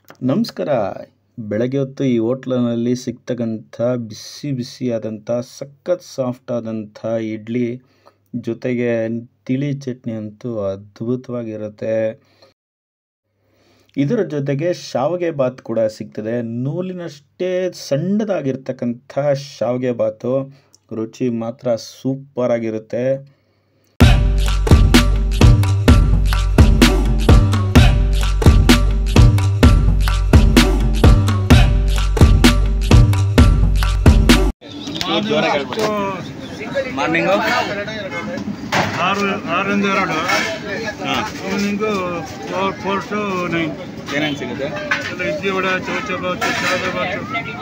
ನಮಸ್ಕಾರ ಬೆಳಗ್ಗೆ ಹೊತ್ತು ಈ ಹೋಟ್ಲಿನಲ್ಲಿ ಸಿಗ್ತಕ್ಕಂಥ ಬಿಸಿ ಬಿಸಿಯಾದಂಥ ಸಖತ್ ಸಾಫ್ಟ್ ಆದಂಥ ಇಡ್ಲಿ ಜೊತೆಗೆ ತಿಳಿ ಚಟ್ನಿ ಅಂತೂ ಅದ್ಭುತವಾಗಿರುತ್ತೆ ಇದರ ಜೊತೆಗೆ ಶಾವಿಗೆ ಬಾತ್ ಕೂಡ ಸಿಗ್ತದೆ ನೂಲಿನಷ್ಟೇ ಸಣ್ಣದಾಗಿರ್ತಕ್ಕಂಥ ಶಾವಿಗೆ ಬಾತು ರುಚಿ ಮಾತ್ರ ಸೂಪರ್ ಆಗಿರುತ್ತೆ ಮಾರ್ನಿಂಗು ಆರು ಆರರಿಂದ ಎರಡು ಹಾಂ evening four four to nine ಏನೇನು ಸಿಗುತ್ತೆ ಎಲ್ಲ ಇಡ್ಲಿ ವಡೆ ಚೌಚ ಬಾತು ಶಾವಿಗೆ ಬಾತು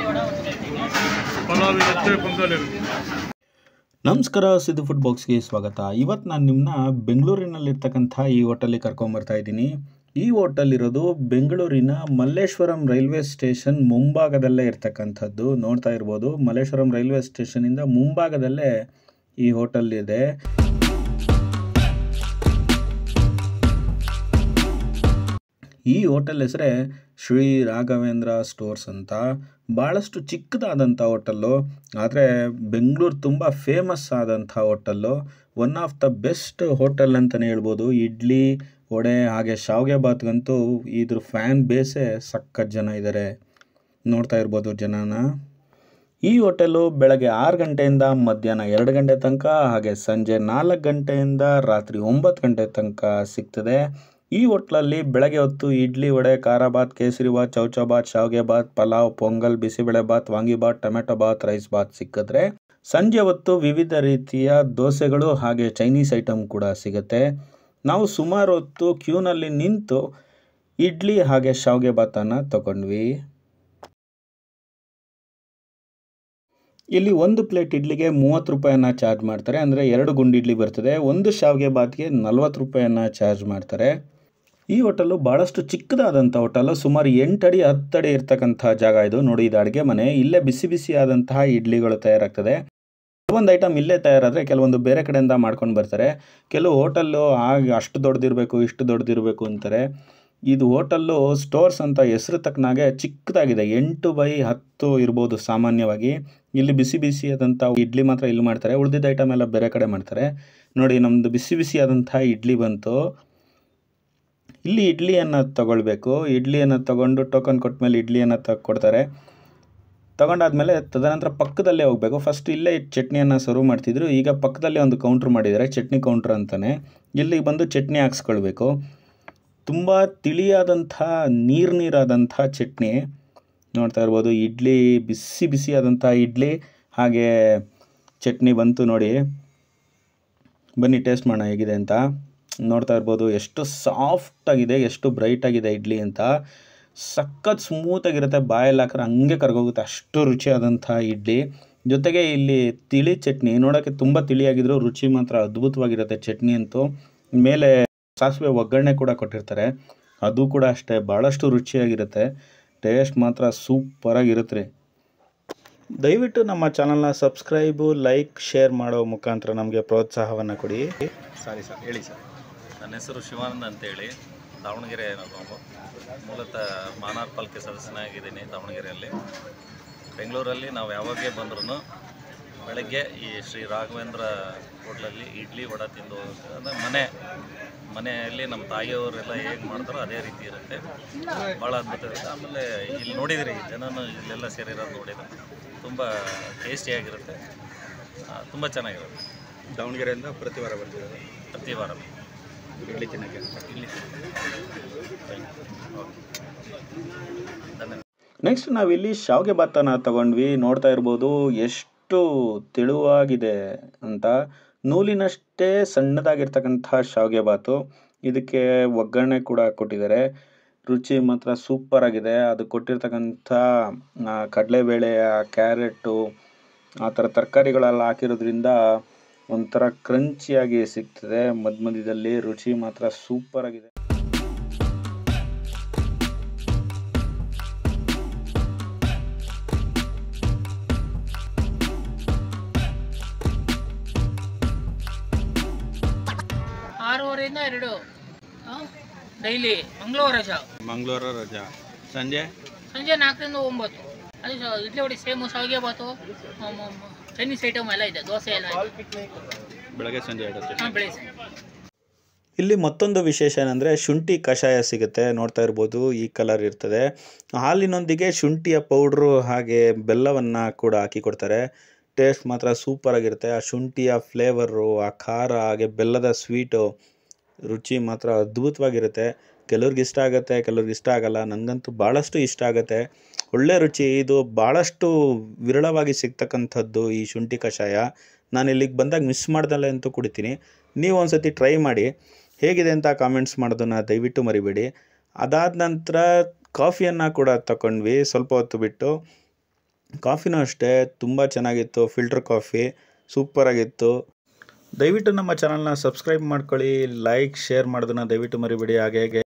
ಪಲಾವ್ ಇರುತ್ತೆ ಪೊಂಗಲ್ ಇರುತ್ತೆ ನಮಸ್ಕಾರ ಸಿದ್ದು ಫುಡ್ ಬಾಕ್ಸ್ಗೆ ಸ್ವಾಗತ ಇವತ್ತು ನಾನು ನಿಮ್ಮನ್ನ ಬೆಂಗಳೂರಿನಲ್ಲಿರ್ತಕ್ಕಂಥ ಈ ಹೋಟೆಲಿಗೆ ಕರ್ಕೊಂಬರ್ತಾ ಇದ್ದೀನಿ ಈ ಹೋಟೆಲ್ ಇರೋದು ಬೆಂಗಳೂರಿನ ಮಲ್ಲೇಶ್ವರಂ ರೈಲ್ವೆ ಸ್ಟೇಷನ್ ಮುಂಭಾಗದಲ್ಲೇ ಇರ್ತಕ್ಕಂಥದ್ದು ನೋಡ್ತಾ ಇರ್ಬೋದು ಮಲ್ಲೇಶ್ವರಂ ರೈಲ್ವೆ ಸ್ಟೇಷನಿಂದ ಮುಂಭಾಗದಲ್ಲೇ ಈ ಹೋಟೆಲ್ ಇದೆ ಈ ಹೋಟೆಲ್ ಹೆಸರೇ ಶ್ರೀ ರಾಘವೇಂದ್ರ ಸ್ಟೋರ್ಸ್ ಅಂತ ಭಾಳಷ್ಟು ಚಿಕ್ಕದಾದಂಥ ಹೋಟೆಲ್ಲು ಆದರೆ ಬೆಂಗಳೂರು ತುಂಬ ಫೇಮಸ್ ಆದಂಥ hotel one of the best hotel ಅಂತಲೇ ಹೇಳ್ಬೋದು ಇಡ್ಲಿ ವಡೆ ಹಾಗೆ ಶಾವಿಗೆ ಬಾತ್ಗಂತೂ ಇದ್ರ ಫ್ಯಾನ್ ಬೇಸೇ ಸಖತ್ ಜನ ಇದ್ದಾರೆ ನೋಡ್ತಾ ಇರ್ಬೋದು ಜನನ ಈ ಹೋಟೆಲು ಬೆಳಗ್ಗೆ ಆರು ಗಂಟೆಯಿಂದ ಮಧ್ಯಾಹ್ನ ಎರಡು ಗಂಟೆ ತನಕ ಹಾಗೆ ಸಂಜೆ ನಾಲ್ಕು ಗಂಟೆಯಿಂದ ರಾತ್ರಿ ಒಂಬತ್ತು ಗಂಟೆ ತನಕ ಸಿಗ್ತದೆ ಈ ಹೋಟ್ಲಲ್ಲಿ ಬೆಳಗ್ಗೆ ಹೊತ್ತು ಇಡ್ಲಿ ವಡೆ ಖಾರ ಬಾತ್ ಕೇಸರಿ ಬಾತ್ ಚೌಚ ಬಾತ್ ಶಾವಿಗೆ ಬಾತ್ ಪಲಾವ್ ಪೊಂಗಲ್ ಬಿಸಿಬೇಳೆ ಬಾತ್ ವಾಂಗಿ ಬಾತ್ ಟೊಮೆಟೊ ಬಾತ್ ರೈಸ್ ಬಾತ್ ಸಿಕ್ಕಿದ್ರೆ ಸಂಜೆ ಹೊತ್ತು ವಿವಿಧ ರೀತಿಯ ದೋಸೆಗಳು ಹಾಗೆ ಚೈನೀಸ್ ಐಟಮ್ ಕೂಡ ಸಿಗುತ್ತೆ ನಾವು ಸುಮಾರು ಹೊತ್ತು ಕ್ಯೂನಲ್ಲಿ ನಿಂತು ಇಡ್ಲಿ ಹಾಗೆ ಶಾವಿಗೆ ಬಾತನ್ನು ತಗೊಂಡ್ವಿ ಇಲ್ಲಿ ಒಂದು ಪ್ಲೇಟ್ ಇಡ್ಲಿಗೆ ಮೂವತ್ತು ರೂಪಾಯಿನ ಚಾರ್ಜ್ ಮಾಡ್ತಾರೆ ಅಂದರೆ ಎರಡು ಗುಂಡು ಇಡ್ಲಿ ಬರ್ತದೆ ಒಂದು ಶಾವಿಗೆ ಬಾತ್ಗೆ ನಲ್ವತ್ತು ರೂಪಾಯಿನ ಚಾರ್ಜ್ ಮಾಡ್ತಾರೆ ಈ ಹೋಟೆಲು ಭಾಳಷ್ಟು ಚಿಕ್ಕದಾದಂಥ ಹೋಟೆಲು ಸುಮಾರು ಎಂಟಡಿ ಹತ್ತಡಿ ಇರ್ತಕ್ಕಂಥ ಜಾಗ ಇದು ನೋಡಿ ಇದು ಅಡುಗೆ ಮನೆ ಇಲ್ಲೇ ಬಿಸಿ ಬಿಸಿ ಆದಂತಹ ಇಡ್ಲಿಗಳು ತಯಾರಾಗ್ತದೆ ಒಂದು ಐಟಮ್ ಇಲ್ಲೇ ತಯಾರಾದರೆ ಕೆಲವೊಂದು ಬೇರೆ ಕಡೆಯಿಂದ ಮಾಡ್ಕೊಂಡು ಬರ್ತಾರೆ ಕೆಲವು ಹೋಟೆಲ್ಲು ಆಗ ಅಷ್ಟು ದೊಡ್ಡದಿರಬೇಕು ಇಷ್ಟು ದೊಡ್ಡದಿರಬೇಕು ಅಂತಾರೆ ಇದು ಹೋಟೆಲ್ಲು ಸ್ಟೋರ್ಸ್ ಅಂತ ಹೆಸರು ತಕ್ಕನಾಗೆ ಚಿಕ್ಕದಾಗಿದೆ ಎಂಟು ಬೈ ಹತ್ತು ಇರ್ಬೋದು ಸಾಮಾನ್ಯವಾಗಿ ಇಲ್ಲಿ ಬಿಸಿ ಬಿಸಿಯಾದಂಥ ಇಡ್ಲಿ ಮಾತ್ರ ಇಲ್ಲಿ ಮಾಡ್ತಾರೆ ಉಳಿದಿದ್ದ ಐಟಮ್ ಎಲ್ಲ ಬೇರೆ ಕಡೆ ಮಾಡ್ತಾರೆ ನೋಡಿ ನಮ್ಮದು ಬಿಸಿ ಬಿಸಿಯಾದಂಥ ಇಡ್ಲಿ ಬಂತು ಇಲ್ಲಿ ಇಡ್ಲಿಯನ್ನು ತಗೊಳ್ಬೇಕು ಇಡ್ಲಿಯನ್ನು ತಗೊಂಡು ಟೋಕನ್ ಕೊಟ್ಟ ಮೇಲೆ ಇಡ್ಲಿಯನ್ನು ತ ಕೊಡ್ತಾರೆ ತಗೊಂಡಾದ್ಮೇಲೆ ತದನಂತರ ಪಕ್ಕದಲ್ಲೇ ಹೋಗಬೇಕು ಫಸ್ಟ್ ಇಲ್ಲೇ ಚಟ್ನಿಯನ್ನು ಸರ್ವ್ ಮಾಡ್ತಿದ್ರು ಈಗ ಪಕ್ಕದಲ್ಲೇ ಒಂದು ಕೌಂಟ್ರ್ ಮಾಡಿದ್ದಾರೆ ಚಟ್ನಿ ಕೌಂಟ್ರ್ ಅಂತಲೇ ಇಲ್ಲಿಗೆ ಬಂದು ಚಟ್ನಿ ಹಾಕ್ಸ್ಕೊಳ್ಬೇಕು ತುಂಬ ತಿಳಿಯಾದಂಥ ನೀರು ನೀರಾದಂಥ ಚಟ್ನಿ ನೋಡ್ತಾ ಇರ್ಬೋದು ಇಡ್ಲಿ ಬಿಸಿ ಬಿಸಿಯಾದಂಥ ಇಡ್ಲಿ ಹಾಗೆ ಚಟ್ನಿ ಬಂತು ನೋಡಿ ಬನ್ನಿ ಟೇಸ್ಟ್ ಮಾಡೋಣ ಹೇಗಿದೆ ಅಂತ ನೋಡ್ತಾ ಇರ್ಬೋದು ಎಷ್ಟು ಸಾಫ್ಟಾಗಿದೆ ಎಷ್ಟು ಬ್ರೈಟಾಗಿದೆ ಇಡ್ಲಿ ಅಂತ ಸಖತ್ ಸ್ಮೂತಾಗಿರುತ್ತೆ ಬಾಯಲ್ಲಿ ಹಾಕಿದ್ರೆ ಹಂಗೆ ಕರ್ಗೋಗುತ್ತೆ ಅಷ್ಟು ರುಚಿಯಾದಂಥ ಇಡ್ಲಿ ಜೊತೆಗೆ ಇಲ್ಲಿ ತಿಳಿ ಚಟ್ನಿ ನೋಡೋಕ್ಕೆ ತುಂಬ ತಿಳಿಯಾಗಿದ್ರು ರುಚಿ ಮಾತ್ರ ಅದ್ಭುತವಾಗಿರುತ್ತೆ ಚಟ್ನಿ ಅಂತೂ ಮೇಲೆ ಸಾಸಿವೆ ಒಗ್ಗರಣೆ ಕೂಡ ಕೊಟ್ಟಿರ್ತಾರೆ ಅದು ಕೂಡ ಅಷ್ಟೇ ಭಾಳಷ್ಟು ರುಚಿಯಾಗಿರುತ್ತೆ ಟೇಸ್ಟ್ ಮಾತ್ರ ಸೂಪರಾಗಿರುತ್ತೆ ರೀ ದಯವಿಟ್ಟು ನಮ್ಮ ಚಾನಲ್ನ ಸಬ್ಸ್ಕ್ರೈಬು ಲೈಕ್ ಶೇರ್ ಮಾಡೋ ಮುಖಾಂತರ ನಮಗೆ ಪ್ರೋತ್ಸಾಹವನ್ನು ಕೊಡಿ ಸಾರಿ ಸರ್ ಹೇಳಿ ಸರ್ ನನ್ನ ಹೆಸರು ಶಿವಾನಂದ್ ಅಂತೇಳಿ ದಾವಣಗೆರೆ ನಾವು ಮೂಲತಃ ಮಾನಾರ್ ಪಾಲಿಕೆ ಸದಸ್ಯನಾಗಿದ್ದೀನಿ ದಾವಣಗೆರೆಯಲ್ಲಿ ಬೆಂಗಳೂರಲ್ಲಿ ನಾವು ಯಾವಾಗಲೇ ಬಂದ್ರೂ ಬೆಳಗ್ಗೆ ಈ ಶ್ರೀ ರಾಘವೇಂದ್ರ ಹೋಟ್ಲಲ್ಲಿ ಇಡ್ಲಿ ವಡ ತಿಂದು ಅಂದರೆ ಮನೆ ಮನೆಯಲ್ಲಿ ನಮ್ಮ ತಾಯಿಯವರೆಲ್ಲ ಹೇಗೆ ಮಾಡ್ತಾರೋ ಅದೇ ರೀತಿ ಇರುತ್ತೆ ಭಾಳ ಅದ್ಭುತ ಇರುತ್ತೆ ಆಮೇಲೆ ಇಲ್ಲಿ ನೋಡಿದಿರಿ ಜನನು ಇಲ್ಲೆಲ್ಲ ಸೇರಿರೋದು ನೋಡಿದ್ರೆ ತುಂಬ ಟೇಸ್ಟಿಯಾಗಿರುತ್ತೆ ತುಂಬ ಚೆನ್ನಾಗಿರುತ್ತೆ ದಾವಣಗೆರೆಯಿಂದ ಪ್ರತಿ ವಾರ ಬರ್ತಿರೋದು ಪ್ರತಿ ವಾರ ಇಡ್ಲಿ ತಿನ್ನಕ್ಕೆ ಇಲ್ಲಿ ಧನ್ಯವಾದ ನೆಕ್ಸ್ಟ್ ನಾವಿಲ್ಲಿ ಶಾವಿಗೆ ಭಾತನ ತಗೊಂಡ್ವಿ ನೋಡ್ತಾ ಇರ್ಬೋದು ಎಷ್ಟು ತೆಳುವಾಗಿದೆ ಅಂತ ನೂಲಿನಷ್ಟೇ ಸಣ್ಣದಾಗಿರ್ತಕ್ಕಂಥ ಶಾವಿಗೆ ಬಾತು ಇದಕ್ಕೆ ಒಗ್ಗರಣೆ ಕೂಡ ಕೊಟ್ಟಿದ್ದಾರೆ ರುಚಿ ಮಾತ್ರ ಸೂಪರ್ ಆಗಿದೆ ಅದು ಕೊಟ್ಟಿರ್ತಕ್ಕಂಥ ಆ, ಕಡಲೆಬೇಳೆ ಆ ಕ್ಯಾರೆಟು ಆ ಥರ ತರಕಾರಿಗಳೆಲ್ಲ ಹಾಕಿರೋದ್ರಿಂದ ಒಂಥರ ಕ್ರಂಚಿಯಾಗಿ ಸಿಗ್ತದೆ ಮಧ್ಯ ಮಧ್ಯದಲ್ಲಿ ರುಚಿ ಮಾತ್ರ ಸೂಪರ್ ಆಗಿದೆ ಆರೂವರೆಯಿಂದ ಎರಡು ಡೈಲಿ ಮಂಗಳವಾರ ಶಾ ಮಂಗಳವಾರ ರಜಾ ಸಂಜೆ ಸಂಜೆ ನಾಲ್ಕರಿಂದ ಒಂಬತ್ತು ಅದು ಸ- ಇಡ್ಲಿ ವಡೆ ಸೇಮು ಶಾವಿಗೆ ಬಾತು ಮ- ಮ- ಮ- ಚೈನೀಸ್ ಐಟಮ್ ಎಲ್ಲ ಇದೆ ದೋಸೆ ಎಲ್ಲ ಇದೆ ಬೆಳಗ್ಗೆ ಸಂಜೆ ಎರಡು ಹಾಂ ಬೆಳಿಗ್ಗೆ ಇಲ್ಲಿ ಮತ್ತೊಂದು ವಿಶೇಷ ಏನಂದರೆ ಶುಂಠಿ ಕಷಾಯ ಸಿಗುತ್ತೆ ನೋಡ್ತಾ ಇರ್ಬೋದು ಈ ಕಲರ್ ಇರ್ತದೆ ಹಾಲಿನೊಂದಿಗೆ ಶುಂಠಿಯ ಪೌಡ್ರು ಹಾಗೆ ಬೆಲ್ಲವನ್ನು ಕೂಡ ಹಾಕಿ ಕೊಡ್ತಾರೆ ಟೇಸ್ಟ್ ಮಾತ್ರ ಸೂಪರಾಗಿರುತ್ತೆ ಆ ಶುಂಠಿಯ ಫ್ಲೇವರು ಆ ಖಾರ ಹಾಗೆ ಬೆಲ್ಲದ ಸ್ವೀಟು ರುಚಿ ಮಾತ್ರ ಅದ್ಭುತವಾಗಿರುತ್ತೆ ಕೆಲವ್ರಿಗೆ ಇಷ್ಟ ಆಗುತ್ತೆ ಕೆಲವ್ರಿಗೆ ಇಷ್ಟ ಆಗಲ್ಲ ನನಗಂತೂ ಭಾಳಷ್ಟು ಇಷ್ಟ ಆಗುತ್ತೆ ಒಳ್ಳೆ ರುಚಿ ಇದು ಭಾಳಷ್ಟು ವಿರಳವಾಗಿ ಸಿಗ್ತಕ್ಕಂಥದ್ದು ಈ ಶುಂಠಿ ಕಷಾಯ ನಾನು ಇಲ್ಲಿಗೆ ಬಂದಾಗ ಮಿಸ್ ಮಾಡ್ದಲ್ಲೇ ಅಂತೂ ಕುಡಿತೀನಿ ನೀವು ಒಂದು ಸತಿ ಟ್ರೈ ಮಾಡಿ ಹೇಗಿದೆ ಅಂತ ಕಾಮೆಂಟ್ಸ್ ಮಾಡೋದನ್ನು ದಯವಿಟ್ಟು ಮರಿಬೇಡಿ ಅದಾದ ನಂತರ ಕಾಫಿಯನ್ನು ಕೂಡ ತಗೊಂಡ್ವಿ ಸ್ವಲ್ಪ ಹೊತ್ತು ಬಿಟ್ಟು ಕಾಫಿನೂ ಅಷ್ಟೇ ತುಂಬ ಚೆನ್ನಾಗಿತ್ತು ಫಿಲ್ಟರ್ ಕಾಫಿ ಸೂಪರಾಗಿತ್ತು ದಯವಿಟ್ಟು ನಮ್ಮ ಚಾನಲ್ನ ಸಬ್ಸ್ಕ್ರೈಬ್ ಮಾಡ್ಕೊಳ್ಳಿ ಲೈಕ್ ಶೇರ್ ಮಾಡೋದನ್ನು ದಯವಿಟ್ಟು ಮರಿಬೇಡಿ ಹಾಗೆ ಹಾಗೆ